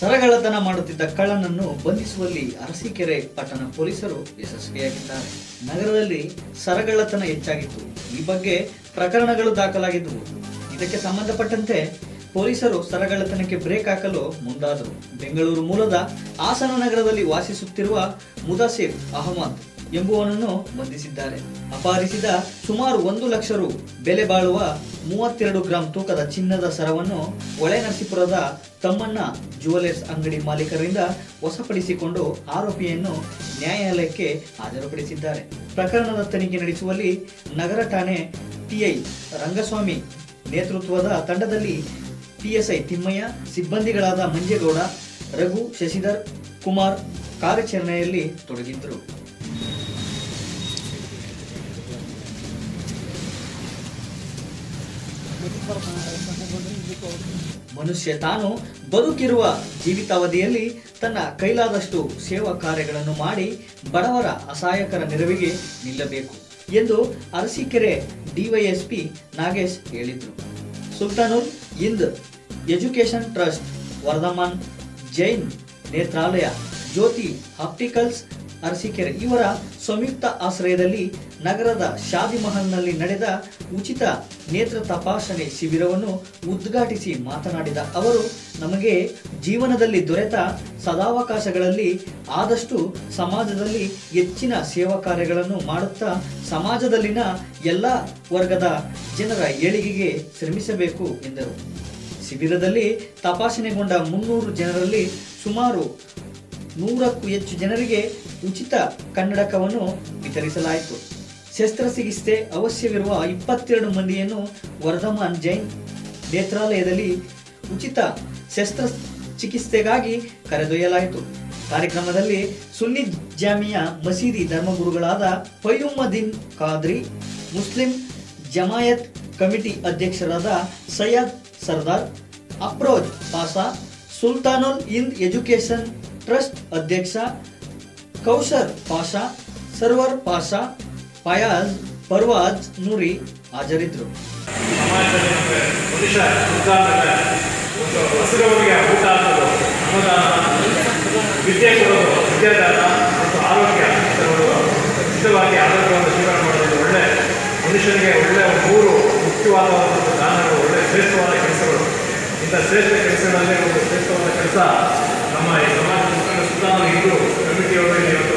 ಸರಗಳ್ಳತನ ಮಾಡುತ್ತಿದ್ದ ಕಳ್ಳನನ್ನು ಬಂಧಿಸುವಲ್ಲಿ ಅರಸೀಕೆರೆ ಪಟ್ಟಣ ಪೊಲೀಸರು ಯಶಸ್ವಿಯಾಗಿದ್ದಾರೆ ನಗರದಲ್ಲಿ ಸರಗಳ್ಳತನ ಹೆಚ್ಚಾಗಿತ್ತು ಈ ಬಗ್ಗೆ ಪ್ರಕರಣಗಳು ದಾಖಲಾಗಿದ್ದವು ಇದಕ್ಕೆ ಸಂಬಂಧಪಟ್ಟಂತೆ ಪೊಲೀಸರು ಸರಗಳ್ಳತನಕ್ಕೆ ಬ್ರೇಕ್ ಹಾಕಲು ಮುಂದಾದರು ಬೆಂಗಳೂರು ಮೂಲದ ಹಾಸನ ನಗರದಲ್ಲಿ ವಾಸಿಸುತ್ತಿರುವ ಮುದಾಸಿರ್ ಅಹಮದ್ ಎಂಬುವನನ್ನು ಬಂಧಿಸಿದ್ದಾರೆ ಅಪಹರಿಸಿದ ಸುಮಾರು ಒಂದು ಲಕ್ಷ ರು ಬೆಲೆ ಬಾಳುವ ಮೂವತ್ತೆರಡು ಗ್ರಾಂ ತೂಕದ ಚಿನ್ನದ ಸರವನ್ನು ಹೊಳೆನರಸೀಪುರದ ತಮ್ಮಣ್ಣ ಜುವೆಲರ್ಸ್ ಅಂಗಡಿ ಮಾಲೀಕರಿಂದ ವಶಪಡಿಸಿಕೊಂಡು ಆರೋಪಿಯನ್ನು ನ್ಯಾಯಾಲಯಕ್ಕೆ ಹಾಜರುಪಡಿಸಿದ್ದಾರೆ ಪ್ರಕರಣದ ತನಿಖೆ ನಡೆಸುವಲ್ಲಿ ನಗರ ಠಾಣೆ ಟಿಐ ರಂಗಸ್ವಾಮಿ ನೇತೃತ್ವದ ತಂಡದಲ್ಲಿ ಪಿಎಸ್ಐ ತಿಮ್ಮಯ್ಯ ಸಿಬ್ಬಂದಿಗಳಾದ ಮಂಜೇಗೌಡ ರಘು ಶಶಿಧರ್ ಕುಮಾರ್ ಕಾರ್ಯಾಚರಣೆಯಲ್ಲಿ ತೊಡಗಿದ್ದರು ಮನುಷ್ಯ ತಾನು ಬದುಕಿರುವ ಜೀವಿತಾವಧಿಯಲ್ಲಿ ತನ್ನ ಕೈಲಾದಷ್ಟು ಸೇವಾ ಕಾರ್ಯಗಳನ್ನು ಮಾಡಿ ಬಡವರ ಅಸಹಾಯಕರ ನೆರವಿಗೆ ನಿಲ್ಲಬೇಕು ಎಂದು ಅರಸೀಕೆರೆ ಡಿವೈಎಸ್ಪಿ ನಾಗೇಶ್ ಹೇಳಿದರು Sultanul Hind Education Trust Vardhaman Jain Netralaya Jyoti Opticals Arsikere ಇವರ ಸಂಯುಕ್ತ ಆಶ್ರಯದಲ್ಲಿ ನಗರದ ಶಾದಿ ಮಹಲ್ನಲ್ಲಿ ನಡೆದ ಉಚಿತ ನೇತ್ರ ತಪಾಸಣೆ ಶಿಬಿರವನ್ನು ಉದ್ಘಾಟಿಸಿ ಮಾತನಾಡಿದ ಅವರು ನಮಗೆ ಜೀವನದಲ್ಲಿ ದೊರೆತ ಸದಾವಕಾಶಗಳಲ್ಲಿ ಆದಷ್ಟು ಸಮಾಜದಲ್ಲಿ ಹೆಚ್ಚಿನ ಸೇವಾ ಕಾರ್ಯಗಳನ್ನು ಮಾಡುತ್ತಾ ಸಮಾಜದಲ್ಲಿನ ಎಲ್ಲ ವರ್ಗದ ಜನರ ಏಳಿಗೆಗೆ ಶ್ರಮಿಸಬೇಕು ಎಂದರು ಶಿಬಿರದಲ್ಲಿ ತಪಾಸಣೆಗೊಂಡ ಮುನ್ನೂರು ಜನರಲ್ಲಿ ಸುಮಾರು ನೂರಕ್ಕೂ ಹೆಚ್ಚು ಜನರಿಗೆ ಉಚಿತ ಕನ್ನಡಕವನ್ನು ವಿತರಿಸಲಾಯಿತು ಶಸ್ತ್ರಚಿಕಿತ್ಸೆ ಅವಶ್ಯವಿರುವ ಇಪ್ಪತ್ತೆರಡು ಮಂದಿಯನ್ನು ವರ್ಧಮಾನ್ ಜೈನ್ ನೇತ್ರಾಲಯದಲ್ಲಿ ಉಚಿತ ಶಸ್ತ್ರ ಚಿಕಿತ್ಸೆಗಾಗಿ ಕರೆದೊಯ್ಯಲಾಯಿತು ಕಾರ್ಯಕ್ರಮದಲ್ಲಿ ಸುನ್ನಿ ಜಾಮಿಯಾ ಮಸೀದಿ ಧರ್ಮಗುರುಗಳಾದ ಫೈಯುಮ್ಮದೀನ್ ಖಾದ್ರಿ ಮುಸ್ಲಿಂ ಜಮಾಯತ್ ಕಮಿಟಿ ಅಧ್ಯಕ್ಷರಾದ ಸೈಯದ್ ಸರ್ದಾರ್ ಅಫ್ರೋಜ್ ಪಾಸಾ ಸುಲ್ತಾನುಲ್ ಇಂದ್ ಎಜುಕೇಶನ್ ಟ್ರಸ್ಟ್ ಅಧ್ಯಕ್ಷ ಕೌಸರ್ ಪಾಷಾ ಸರ್ವರ್ ಪಾಷಾ ಫಯಾಜ್ ಪರ್ವಾಜ್ ನೂರಿ ಹಾಜರಿದ್ದರು ಸಮಾಜದಲ್ಲಿ ನಮಗೆ ಮನುಷ್ಯ ಉದಾಹರಣೆ ಒಂದು ಹಸಿರವರಿಗೆ ಊಟ ಅನ್ನೋದು ಅನ್ನದಾನ ವಿದ್ಯೆ ಕೊಡೋದು ವಿದ್ಯಾದಾನ ಮತ್ತು ಆರೋಗ್ಯ ತರುವುದು ಉಚಿತವಾಗಿ ಆರೋಗ್ಯವನ್ನು ಸ್ವೀಕಾರ ಮಾಡೋದು ಒಳ್ಳೆ ಮನುಷ್ಯನಿಗೆ ಒಳ್ಳೆ ಒಂದು ಮೂರು ಮುಖ್ಯವಾದ ಒಂದು ದಾನಗಳು ಒಳ್ಳೆ ಶ್ರೇಷ್ಠವಾದ ಕೆಲಸಗಳು ಇಂಥ ಶ್ರೇಷ್ಠ ಕೆಲಸಗಳಲ್ಲಿ ಒಂದು ಶ್ರೇಷ್ಠವಾದ ಕೆಲಸ ನಮ್ಮ ಈ ಸಮಾಜದ ಮುಖಂಡ ಸುಧಾರಣೆ ಇಬ್ಬರು ಕಮಿಟಿಯವರು ಇಲ್ಲಿ ಇವತ್ತು